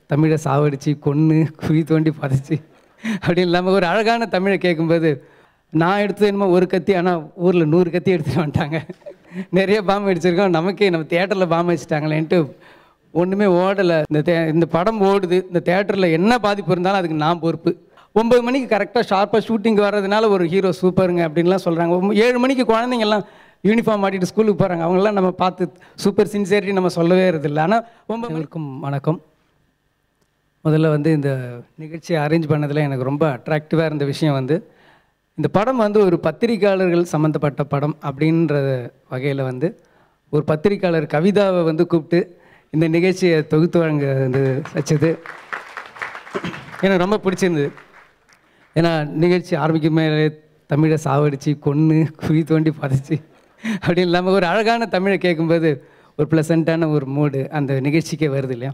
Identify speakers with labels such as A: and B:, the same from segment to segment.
A: தமிழை சாவடிச்சு கொன்று குழி தோண்டி புதைச்சி அப்படி இல்லாமல் ஒரு அழகான தமிழை கேட்கும்போது நான் எடுத்தது என்னமோ ஒரு கத்தி ஆனால் ஊரில் நூறு கத்தி எடுத்துகிட்டு வந்துட்டாங்க நிறைய பாம்பு அடிச்சிருக்கோம் நமக்கே நம்ம தேட்டரில் பாம்பு வச்சுட்டாங்களேன்ட்டு ஒன்றுமே ஓடலை இந்த தே இந்த படம் ஓடுது இந்த தேட்டரில் என்ன பாதிப்பு இருந்தாலும் அதுக்கு நான் பொறுப்பு ஒம்பது மணிக்கு கரெக்டாக ஷார்ப்பாக ஷூட்டிங் வர்றதுனால ஒரு ஹீரோ சூப்பருங்க அப்படின்லாம் சொல்கிறாங்க ஒம்ப- ஏழு மணிக்கு குழந்தைங்கெல்லாம் யூனிஃபார்ம் மாட்டிட்டு ஸ்கூலுக்கு போகிறாங்க அவங்களாம் நம்ம பார்த்து சூப்பர் சின்சியரிட்டி நம்ம சொல்லவே இருதில்லை ஆனால் ஒன்பது மணிக்கும் வணக்கம் முதல்ல வந்து இந்த நிகழ்ச்சியை அரேஞ்ச் பண்ணதில் எனக்கு ரொம்ப அட்ராக்டிவாக இருந்த விஷயம் வந்து இந்த படம் வந்து ஒரு பத்திரிக்கையாளர்கள் சம்மந்தப்பட்ட படம் அப்படின்ற வகையில் வந்து ஒரு பத்திரிக்கையாளர் கவிதாவை வந்து கூப்பிட்டு இந்த நிகழ்ச்சியை தொகுத்து வழங்க வந்து வச்சது எனக்கு ரொம்ப பிடிச்சிருந்தது ஏன்னா நிகழ்ச்சி ஆரம்பிக்கும் மேலே தமிழை சாவடிச்சு கொன்று குழி தோண்டி புதைச்சி அப்படி இல்லாமல் ஒரு அழகான தமிழை கேட்கும்போது ஒரு ப்ளசண்ட்டான ஒரு மூடு அந்த நிகழ்ச்சிக்கே வருது இல்லையா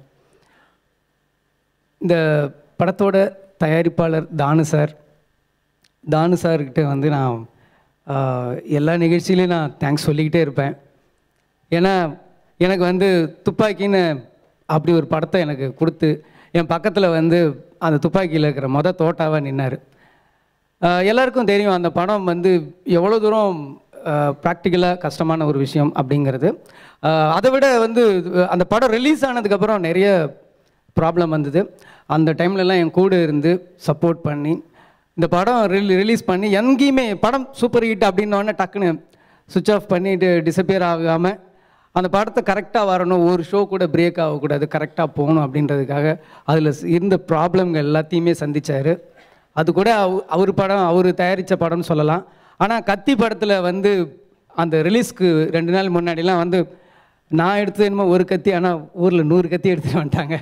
A: இந்த படத்தோட தயாரிப்பாளர் தானு சார் தானு சார்கிட்ட வந்து நான் ஆஹ், எல்லா நிகழ்ச்சியிலையும் நான் தேங்க்ஸ் சொல்லிக்கிட்டே இருப்பேன் ஏன்னா எனக்கு வந்து துப்பாக்கின்னு அப்படி ஒரு படத்தை எனக்கு கொடுத்து என் பக்கத்தில் வந்து அந்த துப்பாக்கியில் இருக்கிற மொத தோட்டாவாக நின்னார் எல்லாருக்கும் தெரியும் அந்த படம் வந்து எவ்வளோ தூரம் ப்ராக்டிக்கலாக கஷ்டமான ஒரு விஷயம் அப்படிங்கிறது ஆஹ், அதை விட வந்து அந்த படம் ரிலீஸ் ஆனதுக்கப்புறம் நிறைய ப்ராப்ளம் வந்தது அந்த டைம்லலாம் என் கூட இருந்து சப்போர்ட் பண்ணி இந்த படம் ரிலீ ரிலீஸ் பண்ணி எங்கேயுமே படம் சூப்பர் ஹிட் அப்படின்னோடனே டக்குன்னு சுவிட்ச் ஆஃப் பண்ணிட்டு டிசப்பியர் ஆகாமல் அந்த படத்தை கரெக்டாக வரணும் ஒரு ஷோ கூட பிரேக் ஆகக்கூடாது கரெக்டாக போகணும் அப்படின்றதுக்காக அதில் இருந்த ப்ராப்ளம்கள் எல்லாத்தையுமே சந்திச்சாரு அது கூட அவ- அவர் படம் அவர் தயாரித்த படம்னு சொல்லலாம் ஆனால் கத்தி படத்தில் வந்து அந்த ரிலீஸ்க்கு ரெண்டு நாள் முன்னாடிலாம் வந்து நான் எடுத்தது என்னமோ ஒரு கத்தி ஆனால் ஊரில் நூறு கத்தி எடுத்துகிட்டு வந்துட்டாங்க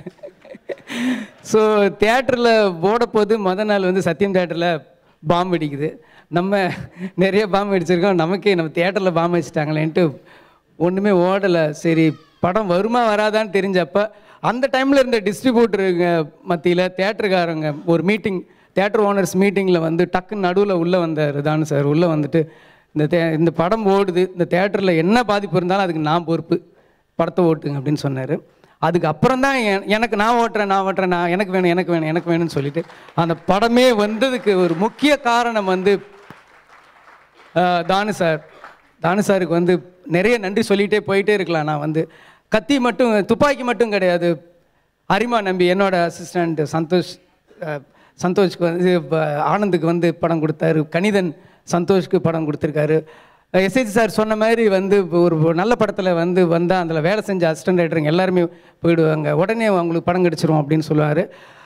A: ஸோ தேட்டரில் போது மொதல் நாள் வந்து சத்யம் தேட்டரில் பாம்பு அடிக்குது நம்ம நிறைய பாம்பு அடிச்சிருக்கோம் நமக்கே நம்ம தேட்டரில் பாம்பு வச்சுட்டாங்களேன்ட்டு ஒன்றுமே ஓடலை சரி படம் வருமா வராதான்னு தெரிஞ்சப்ப அந்த டைமில் இருந்த டிஸ்ட்ரிபியூட்டருங்க மத்தியில் தேட்டருக்காரங்க ஒரு மீட்டிங் தேட்டர் ஓனர்ஸ் மீட்டிங்கில் வந்து டக்குன்னு நடுவில் உள்ளே வந்தார் தானு சார் உள்ளே வந்துட்டு இந்த தே இந்த படம் ஓடுது இந்த தேட்டரில் என்ன பாதிப்பு இருந்தாலும் அதுக்கு நான் பொறுப்பு படத்தை ஓட்டுங்க அப்படின்னு சொன்னார் அதுக்கு அப்புறம் தான் எனக்கு நான் ஓட்டுறேன் நான் ஓட்டுறேன் நான் எனக்கு வேணும் எனக்கு வேணும் எனக்கு வேணும்னு சொல்லிட்டு அந்த படமே வந்ததுக்கு ஒரு முக்கிய காரணம் வந்து ஆஹ், தானு சார் தானு சாருக்கு வந்து நிறைய நன்றி சொல்லிகிட்டே போயிட்டே இருக்கலாம் நான் வந்து கத்தி மட்டும் துப்பாக்கி மட்டும் கிடையாது அரிமா நம்பி என்னோட அசிஸ்டண்ட் சந்தோஷ் ஆஹ், சந்தோஷ்க்கு வந்து இப்ப ஆனந்துக்கு வந்து படம் கொடுத்தாரு கணிதன் சந்தோஷ்க்கு படம் கொடுத்துருக்காரு எஸ்ஹெச் சார் சொன்ன மாதிரி வந்து இப்ப ஒரு நல்ல படத்தில் வந்து வந்தால் அதில் வேலை செஞ்ச அசிஸ்டன்ட் ரைட்டருங்க எல்லாருமே போயிடுவாங்க உடனே அவங்களுக்கு படம் கிடச்சிரும் அப்படின்னு சொல்லுவார்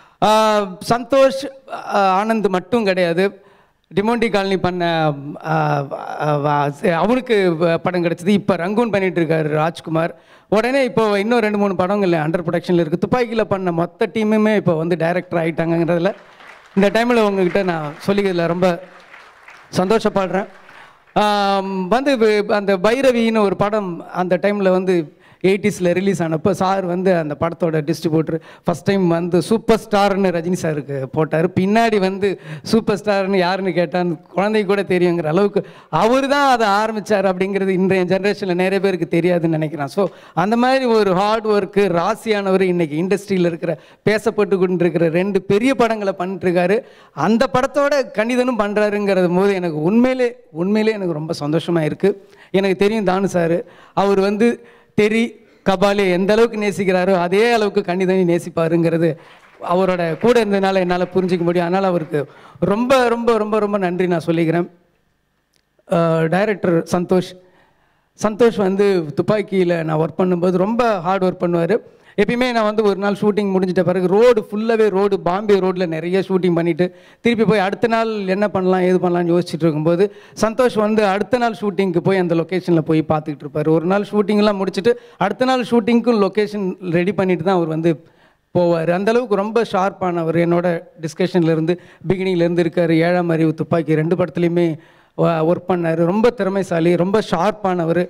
A: சந்தோஷ் ஆஹ், ஆனந்த் மட்டும் கிடையாது டிமோண்டி காலனி பண்ண ஆஹ், ஆஹ், அவருக்கு படம் கிடச்சிது இப்போ ரங்கூன் பண்ணிட்டு இருக்காரு ராஜ்குமார் உடனே இப்போ இன்னும் ரெண்டு மூணு படங்கள் அண்டர் ப்ரொடக்ஷனில் இருக்குது துப்பாக்கியில் பண்ண மொத்த டீமுமே இப்போ வந்து டைரக்டர் ஆகிட்டாங்கங்கிறதுல இந்த டைமில் உங்ககிட்ட நான் சொல்லிக்கிறதுல ரொம்ப சந்தோஷப்படுறேன் ஆம், வந்து வி- அந்த பைரவின்னு ஒரு படம் அந்த டைமில் வந்து எயிட்டிஸில் ரிலீஸ் ஆனப்போ சார் வந்து அந்த படத்தோட டிஸ்ட்ரிபியூட்டர் ஃபஸ்ட் டைம் வந்து சூப்பர் ஸ்டார்னு ரஜினி சாருக்கு போட்டார் பின்னாடி வந்து சூப்பர் ஸ்டார்னு யாருன்னு கேட்டான்னு குழந்தைக்கு கூட தெரியுங்கிற அளவுக்கு அவர் தான் அதை ஆரம்பித்தார் அப்படிங்கிறது இன்றைய ஜென்ரேஷனில் நிறைய பேருக்கு தெரியாதுன்னு நினைக்கிறேன் ஸோ அந்த மாதிரி ஒரு ஹார்ட் ஒர்க்கு ராசியானவர் இன்னைக்கு இண்டஸ்ட்ரியில் இருக்கிற பேசப்பட்டு கொண்டிருக்கிற ரெண்டு பெரிய படங்களை பண்ணிட்டுருக்காரு அந்த படத்தோட கணிதனும் பண்ணுறாருங்கிறது போது எனக்கு உண்மையிலே உண்மையிலே எனக்கு ரொம்ப சந்தோஷமாக இருக்குது எனக்கு தெரியும் தானு சார் அவர் வந்து தெரி கபாலி எந்த அளவுக்கு நேசிக்கிறாரோ அதே அளவுக்கு கணிதனை நேசிப்பாருங்கிறது அவரோட கூட இருந்ததுனால என்னால் புரிஞ்சிக்க முடியும் அதனால் அவருக்கு ரொம்ப ரொம்ப ரொம்ப ரொம்ப நன்றி நான் சொல்லிக்கிறேன் டைரக்டர் சந்தோஷ் சந்தோஷ் வந்து துப்பாக்கியில் நான் ஒர்க் பண்ணும்போது ரொம்ப ஹார்ட் ஒர்க் பண்ணுவார் எப்பயுமே நான் வந்து ஒரு நாள் ஷூட்டிங் முடிஞ்சிட்ட பிறகு ரோடு ஃபுல்லாகவே ரோடு பாம்பே ரோட்டில் நிறைய ஷூட்டிங் பண்ணிவிட்டு திருப்பி போய் அடுத்த நாள் என்ன பண்ணலாம் ஏது பண்ணலாம்னு யோசிச்சுட்டு இருக்கும்போது சந்தோஷ் வந்து அடுத்த நாள் ஷூட்டிங்க்கு போய் அந்த லொக்கேஷனில் போய் பார்த்துக்கிட்டு இருப்பார் ஒரு நாள் ஷூட்டிங்லாம் முடிச்சுட்டு அடுத்த நாள் ஷூட்டிங்க்கும் லொக்கேஷன் ரெடி பண்ணிட்டு தான் அவர் வந்து போவார் அந்த அளவுக்கு ரொம்ப ஷார்ப்பானவர் என்னோட டிஸ்கஷன்ல இருந்து beginning ல இருந்து இருக்கார் ஏழாம் அறிவு துப்பாக்கி ரெண்டு படத்துலையுமே ஒர்க் பண்ணார் ரொம்ப திறமைசாலி ரொம்ப ஷார்ப்பானவர்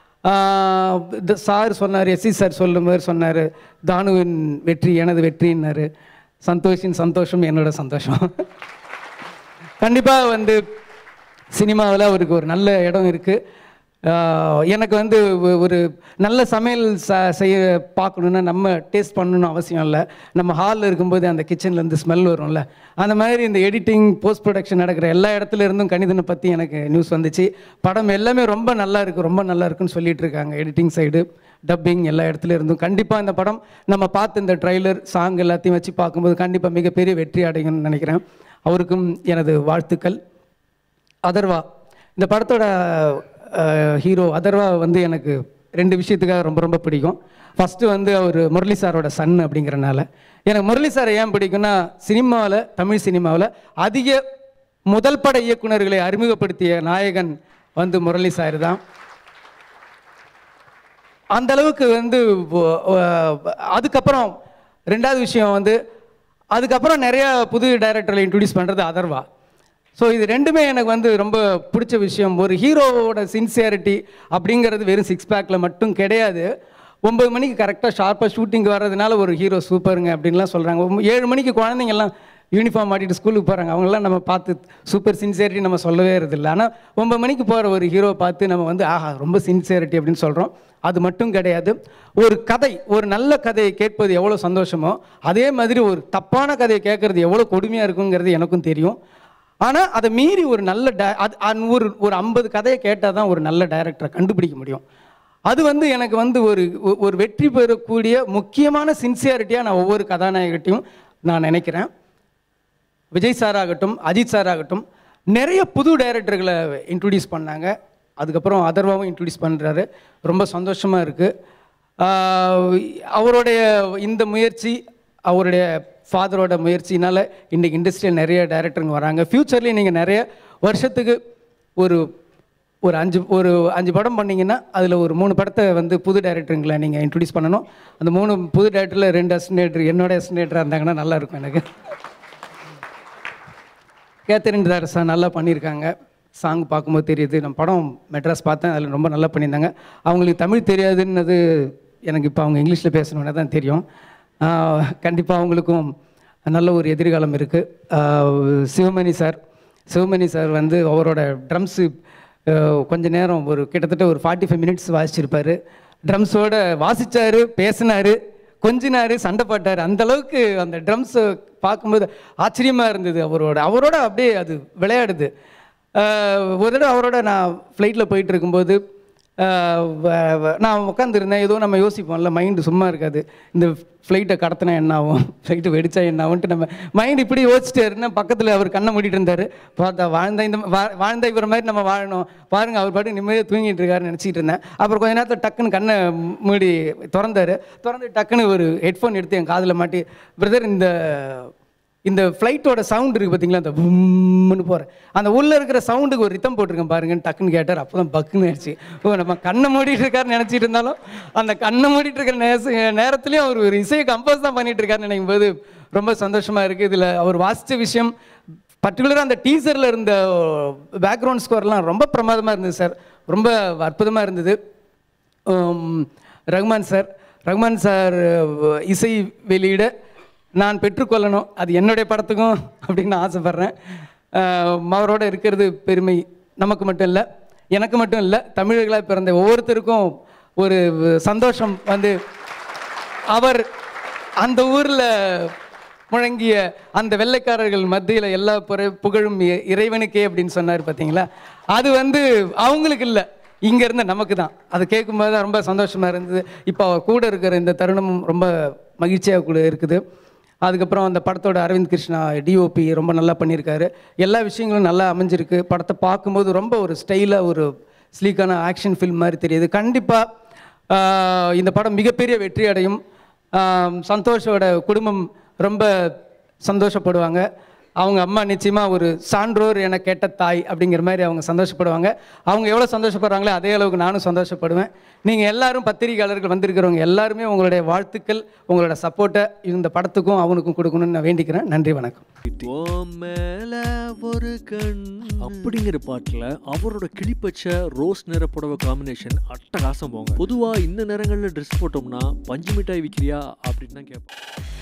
A: சார் சொன்னார் எஸ்சி சார் சொல்லும் மாதிரி சொன்னார் தானுவின் வெற்றி எனது வெற்றின்னாரு சந்தோஷின் சந்தோஷம் என்னோட சந்தோஷம் கண்டிப்பாக வந்து சினிமாவில் அவருக்கு ஒரு நல்ல இடம் இருக்குது ஆஹ் எனக்கு வந்து ஒ- ஒரு நல்ல சமையல் ச செய்ய பார்க்கணுன்னா நம்ம டேஸ்ட் பண்ணணும்னு அவசியம் இல்லை நம்ம ஹாலில் இருக்கும்போது அந்த கிச்சன்ல இருந்து ஸ்மெல் வரும்ல அந்த மாதிரி இந்த எடிட்டிங் போஸ்ட் ப்ரொடக்ஷன் நடக்கிற எல்லா இடத்துல இருந்தும் கணிதனை பற்றி எனக்கு நியூஸ் வந்துச்சு படம் எல்லாமே ரொம்ப நல்லா இருக்குது ரொம்ப நல்லா இருக்குன்னு சொல்லிட்டு இருக்காங்க எடிட்டிங் சைடு டப்பிங் எல்லா இடத்துல இருந்தும் கண்டிப்பாக இந்த படம் நம்ம பார்த்து இந்த ட்ரைலர் சாங் எல்லாத்தையும் வச்சு பார்க்கும்போது கண்டிப்பாக மிகப்பெரிய வெற்றி அடையும்னு நினைக்கிறேன் அவருக்கும் எனது வாழ்த்துக்கள் அதர்வா இந்த படத்தோட ஹீரோ அதர்வா வந்து எனக்கு ரெண்டு விஷயத்துக்காக ரொம்ப ரொம்ப பிடிக்கும் ஃபஸ்ட்டு வந்து அவர் முரளி சாரோட சன் அப்படிங்கிறனால எனக்கு முரளி சாரை ஏன் பிடிக்கும்னா சினிமாவில் தமிழ் சினிமாவில் அதிக முதல் பட இயக்குனர்களை அறிமுகப்படுத்திய நாயகன் வந்து முரளி சார் தான் அந்த அளவுக்கு வந்து ஒ- ஒ- அதுக்கப்புறம் ரெண்டாவது விஷயம் வந்து அதுக்கப்புறம் நிறைய புது டைரக்டர்களை இன்ட்ரடியூஸ் பண்ணுறது அதர்வா ஸோ இது ரெண்டுமே எனக்கு வந்து ரொம்ப பிடிச்ச விஷயம் ஒரு ஹீரோவோட சின்சியாரிட்டி அப்படிங்கிறது வெறும் சிக்ஸ் பேக்கில் மட்டும் கிடையாது ஒம்பது மணிக்கு கரெக்டாக ஷார்ப்பாக ஷூட்டிங் வர்றதுனால ஒரு ஹீரோ சூப்பருங்க அப்படின்லாம் சொல்கிறாங்க ஏழு மணிக்கு குழந்தைங்கெல்லாம் யூனிஃபார்ம் மாட்டிட்டு ஸ்கூலுக்கு போகிறாங்க அவங்களாம் நம்ம பார்த்து சூப்பர் சின்சியரிட்டி நம்ம சொல்லவே இருதில்ல ஆனால் ஒன்பது மணிக்கு போகிற ஒரு ஹீரோ பார்த்து நம்ம வந்து ஆஹா ரொம்ப சின்சியரிட்டி அப்படின்னு சொல்கிறோம் அது மட்டும் கிடையாது ஒரு கதை ஒரு நல்ல கதையை கேட்பது எவ்வளோ சந்தோஷமோ அதே மாதிரி ஒரு தப்பான கதையை கேட்குறது எவ்வளோ கொடுமையாக இருக்குங்கிறது எனக்கும் தெரியும் ஆனால் அதை மீறி ஒரு நல்ல டே அது அந் ஒரு ஒரு ஐம்பது கதையை கேட்டால் தான் ஒரு நல்ல டைரக்டரை கண்டுபிடிக்க முடியும் அது வந்து எனக்கு வந்து ஒரு ஒ- ஒரு வெற்றி பெறக்கூடிய முக்கியமான சின்சியாரிட்டியாக நான் ஒவ்வொரு கதாநாயகட்டையும் நான் நினைக்கிறேன் விஜய் சார் ஆகட்டும் அஜித் சார் ஆகட்டும் நிறைய புது டைரக்டர்களை இன்ட்ரடியூஸ் பண்ணாங்க அதுக்கப்புறம் அதர்வாவும் இன்ட்ரடியூஸ் பண்ணுறாரு ரொம்ப சந்தோஷமாக இருக்குது அவருடைய இந்த முயற்சி அவருடைய ஃபாதரோட முயற்சினால இன்றைக்கி இண்டஸ்ட்ரியில் நிறைய டைரக்டருங்க வராங்க ஃப்யூச்சர்லேயும் நீங்கள் நிறைய வருஷத்துக்கு ஒரு ஒரு அஞ்சு ஒரு அஞ்சு படம் பண்ணீங்கன்னா அதில் ஒரு மூணு படத்தை வந்து புது டைரக்டருங்களை நீங்கள் இன்ட்ரடியூஸ் பண்ணணும் அந்த மூணு புது டைரக்டரில் ரெண்டு அசினேட்டர் என்னோட அசினேட்டராக இருந்தாங்கன்னா நல்லா இருக்கும் எனக்கு கேத்தரின் தாரசா நல்லா பண்ணியிருக்காங்க சாங் பார்க்கும்போது தெரியுது நம்ம படம் மெட்ராஸ் பார்த்தேன் அதில் ரொம்ப நல்லா பண்ணியிருந்தாங்க அவங்களுக்கு தமிழ் தெரியாதுன்னது எனக்கு இப்போ அவங்க இங்கிலீஷில் பேசணுன்னே தான் தெரியும் கண்டிப்பாக அவங்களுக்கும் நல்ல ஒரு எதிர்காலம் இருக்குது சிவமணி சார் சிவமணி சார் வந்து அவரோட ட்ரம்ஸு கொஞ்ச நேரம் ஒரு கிட்டத்தட்ட ஒரு ஃபார்ட்டி ஃபைவ் மினிட்ஸ் வாசிச்சிருப்பாரு ட்ரம்ஸோட வாசிச்சாரு பேசினாரு கொஞ்சினாரு சண்டை போட்டார் அந்த அளவுக்கு அந்த ட்ரம்ஸை பார்க்கும்போது ஆச்சரியமாக இருந்தது அவரோட அவரோட அப்படியே அது விளையாடுது ஆஹ் ஒரு தடவை அவரோட நான் ஃப்ளைட்டில் போயிட்டு இருக்கும்போது ஆஹ் வ- வ- நான் உட்காந்துருந்தேன் ஏதோ நம்ம யோசிப்போம்ல மைண்டு சும்மா இருக்காது இந்த ஃப்ளைட்டை கடத்தினா என்ன ஆகும் ஃப்ளைட்டு வெடிச்சா என்ன ஆகும்ட்டு நம்ம மைண்ட் இப்படி யோசிச்சுட்டு இருந்தேன் பக்கத்தில் அவர் கண்ணை மூடிட்டு இருந்தார் பார்த்தா வாழ்ந்த இந்த வா- வாழ்ந்த இவர் மாதிரி நம்ம வாழணும் பாருங்க அவர் பாட்டு நிம்மதியாக தூங்கிட்டு இருக்காருன்னு நினச்சிட்டு இருந்தேன் அப்புறம் கொஞ்ச நேரத்தில் டக்குன்னு கண்ணை மூடி திறந்தாரு திறந்து டக்குன்னு ஒரு ஹெட்ஃபோன் எடுத்து என் காதில் மாட்டி பிரதர் இந்த இந்த ஃப்ளைட்டோட சவுண்ட் இருக்குது பார்த்தீங்களா அந்த பும்னு போகிற அந்த உள்ளே இருக்கிற சவுண்டுக்கு ஒரு ரித்தம் போட்டிருக்கேன் பாருங்கன்னு டக்குன்னு கேட்டார் அப்போ தான் பக்குன்னு ஆயிடுச்சு ஓ நம்ம கண்ணை மூடிட்டு இருக்காருன்னு நினச்சிட்டு இருந்தாலும் அந்த கண்ணை மூடிட்டு இருக்கிற நேச நேரத்துலையும் அவர் ஒரு இசையை கம்போஸ் தான் பண்ணிட்டு இருக்காருன்னு நினைக்கும் போது ரொம்ப சந்தோஷமாக இருக்குது இதில் அவர் வாசித்த விஷயம் பர்டிகுலராக அந்த டீசரில் இருந்த பேக்ரவுண்ட் ஸ்கோர்லாம் ரொம்ப பிரமாதமாக இருந்தது சார் ரொம்ப அற்புதமாக இருந்தது உம், ரஹ்மான் சார் ரஹ்மான் சார் அஹ், இசை வெளியிட நான் பெற்றுக்கொள்ளணும் அது என்னுடைய படத்துக்கும் அப்படின்னு நான் ஆசைப்பட்றேன் அஹ், அவரோட இருக்கிறது பெருமை நமக்கு மட்டும் இல்லை எனக்கு மட்டும் இல்லை தமிழர்களாக பிறந்த ஒவ்வொருத்தருக்கும் ஒரு சந்தோஷம் வந்து அவர் அந்த ஊரில் முழங்கிய அந்த வெள்ளைக்காரர்கள் மத்தியில் எல்லா புற புகழும் இ- இறைவனுக்கே அப்படின்னு சொன்னார் பார்த்தீங்களா அது வந்து அவங்களுக்கு இல்லை இங்க இருந்த நமக்கு தான் அதை கேட்கும்போது தான் ரொம்ப சந்தோஷமா இருந்தது இப்போ அவர் கூட இருக்கிற இந்த தருணமும் ரொம்ப மகிழ்ச்சியாக கூட இருக்குது அதுக்கப்புறம் அந்த படத்தோட அரவிந்த் கிருஷ்ணா டிஓபி ரொம்ப நல்லா பண்ணியிருக்காரு எல்லா விஷயங்களும் நல்லா அமைஞ்சிருக்கு படத்தை பார்க்கும்போது ரொம்ப ஒரு ஸ்டைலாக ஒரு ஸ்லீக்கான ஆக்ஷன் ஃபில்ம் மாதிரி தெரியுது கண்டிப்பாக இந்த படம் மிகப்பெரிய வெற்றி அடையும் ஆஹ் சந்தோஷோட குடும்பம் ரொம்ப சந்தோஷப்படுவாங்க அவங்க அம்மா நிச்சயமாக ஒரு சான்றோர் என கேட்ட தாய் அப்படிங்கிற மாதிரி அவங்க சந்தோஷப்படுவாங்க அவங்க எவ்வளோ சந்தோஷப்படுறாங்களோ அதே அளவுக்கு நானும் சந்தோஷப்படுவேன் நீங்கள் எல்லாரும் பத்திரிகையாளர்கள் வந்திருக்கிறவங்க எல்லாருமே உங்களுடைய வாழ்த்துக்கள் உங்களோட சப்போர்ட்டை இந்த படத்துக்கும் அவனுக்கும் கொடுக்கணும்னு நான் வேண்டிக்கிறேன் நன்றி வணக்கம்
B: உன் மேல ஒரு கண் அப்படிங்கிற பாட்டுல அவரோட கிளிப்பச்ச ரோஸ் நிற புடவை காம்பினேஷன் அட்டகாசம் போங்க பொதுவா இந்த நேரங்கள்ல ட்ரெஸ் போட்டோம்னா பஞ்சு மிட்டாய் விற்கிறியா அப்படின்னு தான் கேட்போம்